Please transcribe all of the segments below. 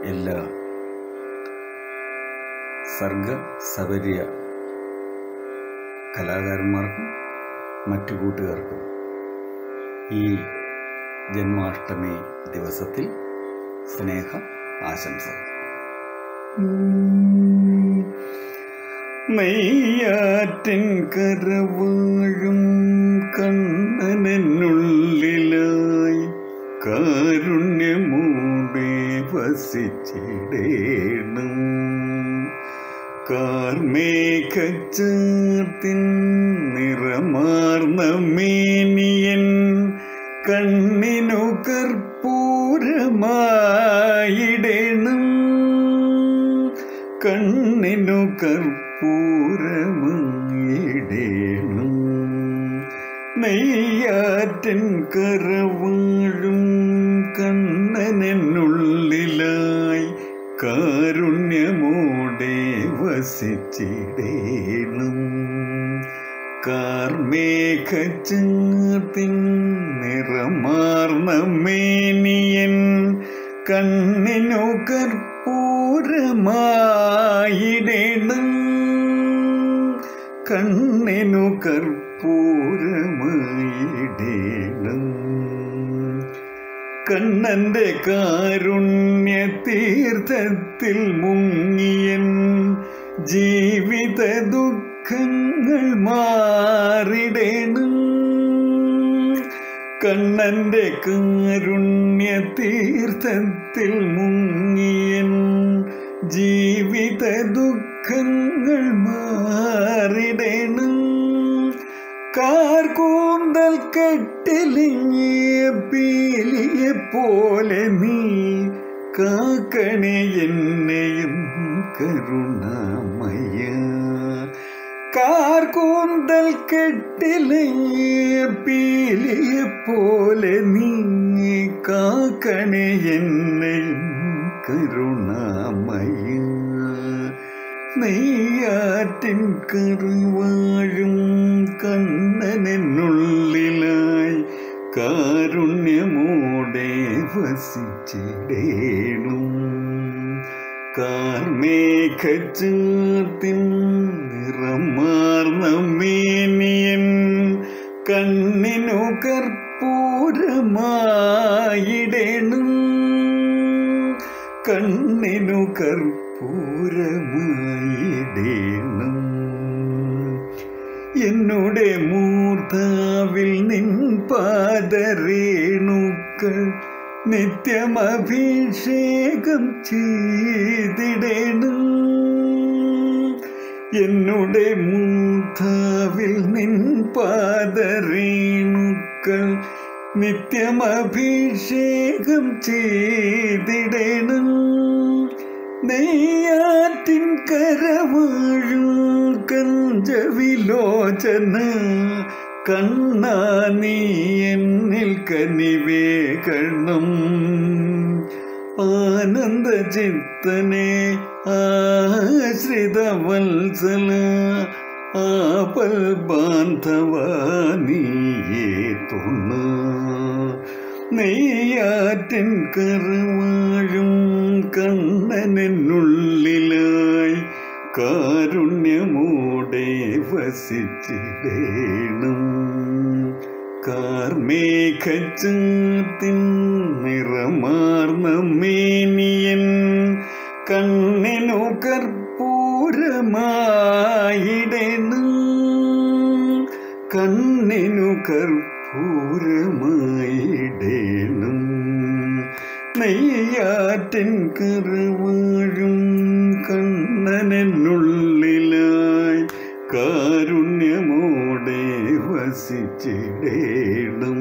എല്ലാ സർഗ സബരിയ കലാകാരന്മാർക്കും മറ്റു കൂട്ടുകാർക്കും ഈ ജന്മാഷ്ടമി ദിവസത്തിൽ സ്നേഹ ആശംസകൾ നെയ്യാറ്റിൻ കരവാഴും കണ്ണനെന്നുള്ളിലായി കാരുണ്യമൂടെ വസിച്ചിടേണം കാർമേഘച്ചാർത്തിൻ നിറമാർന്ന മേനിയൻ കണ്ണിനു കർപ്പൂരമായിടണം കണ്ണിനു കർപ്പൂരമായിടണം നെയ്യാറ്റിൻ കരവാഴും കണ്ണനെന്നുള്ളിലായി കാരുണ്യമോടെ വസിച്ചിടേണം കാർമേഘച്ചാത്തിൻ നിറമാർന്ന മേനിയൻ കണ്ണിനു കർപ്പൂരമായിടണം കണ്ണിനു കർപ്പൂരമായിടണം കണ്ണന്റെ കാരുണ്യ തീർത്ഥത്തിൽ മുങ്ങിയൻ ജീവിത ദുഃഖങ്ങൾ മാറിടണം കണ്ണന്റെ കാരുണ്യ തീർത്ഥത്തിൽ മുങ്ങിയൻ ജീവിത ദുഃഖങ്ങൾ മാറിടണം കാർകൂന്തൽ കെട്ടിലിങ്ങിയ പീലിയെ പോലെ നീ കാക്കണേ എന്നെയും കരുണാമയ കാർകൂന്തൽ കെട്ടിലിങ്ങിയ പീലിയെ പോലെ നീ കാക്കണേ എന്നെയും കരുണാമയ നെയ്യാറ്റിൻ കറുവാഴും കണ്ണനെന്നുള്ളിലായി കാരുണ്യമോടെ വസിച്ചിടേണം കാർമേഘച്ചാത്തിൻ നിറമാർന്ന മേനിയൻ കണ്ണിനു കർപ്പൂരമായിടണം കണ്ണിനു കർപ്പൂരമായിടേണം എന്നുടെ മൂർധാവിൽ നിൻ പാദരേണുക്കൾ നിത്യമഭിഷേകം ചെയ്തിടണം എന്നുടെ മൂർധാവിൽ നിൻ പാദരേണുക്കൾ നിത്യമഭിഷേകം ചെയ്തിടണം നെയ്യാറ്റിൻ കരവാഴും കഞ്ചവിലോചന കണ്ണാ നീ എന്നിൽ കനിവേകണം ആനന്ദ ചിത്തനെ ആശ്രിത വത്സല ആപൽ ബാന്ധവ നീയേ തുണ നെയ്യാറ്റിൻ കരവാഴും കണ്ണനെന്നുള്ളിലായി കാരുണ്യമോടെ വസിച്ചിടേണം കാർമേഘച്ചാത്തിൻ നിറമാർന്ന മേനിയൻ കണ്ണിനു കർപ്പൂരമായിടണം കണ്ണിനു കർപ്പൂരമായിടണം നെയ്യാറ്റിൻ കറുവാഴും കണ്ണനെന്നുള്ളിലായി കാരുണ്യമോടെ വസിച്ചിടേണം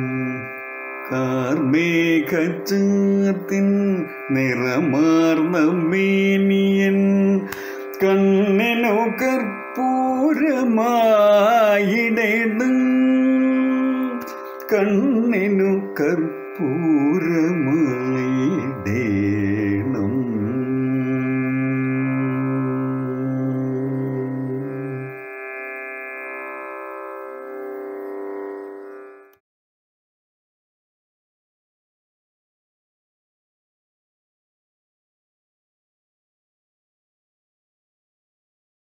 കാർമേഘച്ചാത്തിൻ നിറമാർന്ന മേനിയൻ കണ്ണിനു കർപ്പൂരമായിടണം കണ്ണിനു കർപ്പൂരമായി